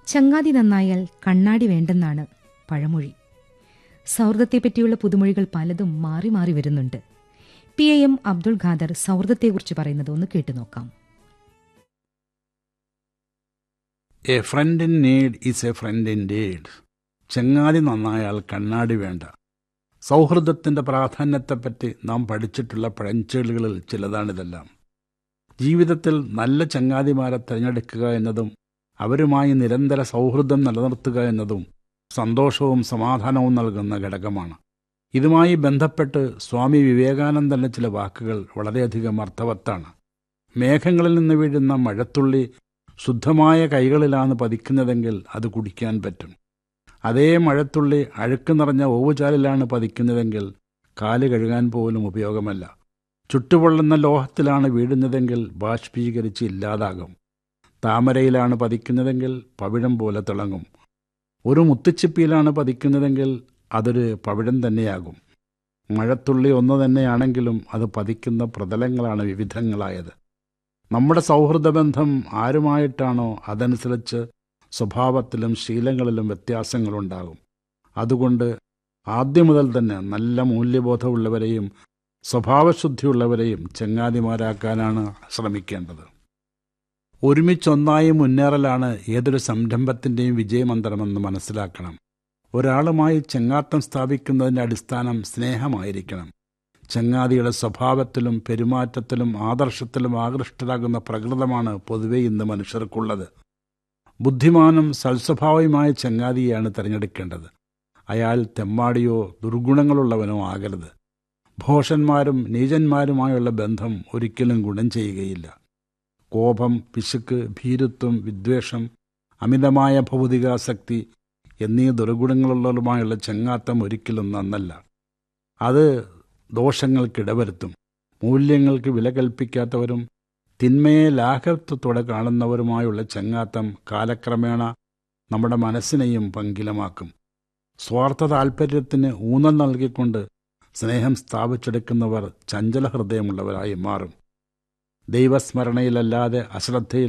ചങ്ങാതി നന്നായാൽ കണ്ണാടി വേണ്ടെന്നാണ് പഴമൊഴി സൗഹൃദത്തെപ്പറ്റിയുള്ള പുതുമൊഴികൾ പലതും മാറി മാറി വരുന്നുണ്ട് P A M Abdul Khader സൗഹൃദത്തെക്കുറിച്ച് പറയുന്നത് ഒന്ന് കേട്ടു നോക്കാം a friend in need is a friend in deed ചങ്ങാതി നന്നായാൽ കണ്ണാടി വേണ്ട സൗഹൃദത്തിൻ്റെ പ്രാധാന്യത്തെപ്പറ്റി നാം പഠിച്ചിട്ടുള്ള പഴഞ്ചേളുകളിൽ ചിലതാണിതെല്ലാം ജീവിതത്തിൽ നല്ല ചങ്ങാതിമാരെ തിരഞ്ഞെടുക്കുക എന്നതും അവരുമായി നിരന്തര സൗഹൃദം നിലനിർത്തുക എന്നതും സന്തോഷവും സമാധാനവും നൽകുന്ന ഘടകമാണ് ഇതുമായി ബന്ധപ്പെട്ട് സ്വാമി വിവേകാനന്ദന്റെ ചില വാക്കുകൾ വളരെയധികം അർത്ഥവത്താണ് മേഘങ്ങളിൽ നിന്ന് വീഴുന്ന മഴത്തുള്ളി ശുദ്ധമായ കൈകളിലാണ് പതിക്കുന്നതെങ്കിൽ അത് കുടിക്കാൻ പറ്റും അതേ മഴത്തുള്ളി അഴുക്ക് നിറഞ്ഞ ഓവുചാലിലാണ് പതിക്കുന്നതെങ്കിൽ കാല് കഴുകാൻ പോലും ഉപയോഗമല്ല ചുട്ടുപൊള്ളുന്ന ലോഹത്തിലാണ് വീഴുന്നതെങ്കിൽ ബാഷ്പീകരിച്ച് ഇല്ലാതാകും താമരയിലാണ് പതിക്കുന്നതെങ്കിൽ പവിഴം പോലെ തിളങ്ങും ഒരു മുത്തുച്ചിപ്പിയിലാണ് പതിക്കുന്നതെങ്കിൽ അതൊരു പവിഴം തന്നെയാകും മഴത്തുള്ളി ഒന്ന് തന്നെയാണെങ്കിലും അത് പതിക്കുന്ന പ്രതലങ്ങളാണ് വിവിധങ്ങളായത് നമ്മുടെ സൗഹൃദബന്ധം ആരുമായിട്ടാണോ അതനുസരിച്ച് സ്വഭാവത്തിലും ശീലങ്ങളിലും വ്യത്യാസങ്ങളുണ്ടാകും അതുകൊണ്ട് ആദ്യം മുതൽ തന്നെ നല്ല മൂല്യബോധമുള്ളവരെയും സ്വഭാവശുദ്ധിയുള്ളവരെയും ചങ്ങാതിമാരാക്കാനാണ് ശ്രമിക്കേണ്ടത് ഒരുമിച്ചൊന്നായി മുന്നേറലാണ് ഏതൊരു സംരംഭത്തിൻ്റെയും വിജയമന്ത്രമെന്ന് മനസ്സിലാക്കണം ഒരാളുമായി ചങ്ങാത്തം സ്ഥാപിക്കുന്നതിൻ്റെ അടിസ്ഥാനം സ്നേഹമായിരിക്കണം ചങ്ങാതിയുടെ സ്വഭാവത്തിലും പെരുമാറ്റത്തിലും ആദർശത്തിലും ആകൃഷ്ടരാകുന്ന പ്രകൃതമാണ് പൊതുവെ ഇന്ന് മനുഷ്യർക്കുള്ളത് ബുദ്ധിമാനും സൽസ്വഭാവയുമായ ചങ്ങാതിയെയാണ് തിരഞ്ഞെടുക്കേണ്ടത് അയാൾ തെമ്മാടിയോ ദുർഗുണങ്ങളുള്ളവനോ ആകരുത് ഭോഷന്മാരും നീചന്മാരുമായുള്ള ബന്ധം ഒരിക്കലും ഗുണം ചെയ്യുകയില്ല കോപം പിശുക്ക് ഭീരുത്വം വിദ്വേഷം അമിതമായ ഭൗതികാസക്തി എന്നീ ദുർഗുണങ്ങളുള്ളവരുമായുള്ള ചങ്ങാത്തം ഒരിക്കലും നന്നല്ല അത് ദോഷങ്ങൾക്കിടവരുത്തും മൂല്യങ്ങൾക്ക് വില കൽപ്പിക്കാത്തവരും തിന്മയെ ലാഘവത്വത്തോടെ കാണുന്നവരുമായുള്ള ചങ്ങാത്തം കാലക്രമേണ നമ്മുടെ മനസ്സിനെയും പങ്കിലമാക്കും സ്വാർത്ഥ താൽപ്പര്യത്തിന് ഊന്നൽ നൽകിക്കൊണ്ട് സ്നേഹം സ്ഥാപിച്ചെടുക്കുന്നവർ ചഞ്ചല ഹൃദയമുള്ളവരായി മാറും ദൈവസ്മരണയിലല്ലാതെ അശ്രദ്ധയിൽ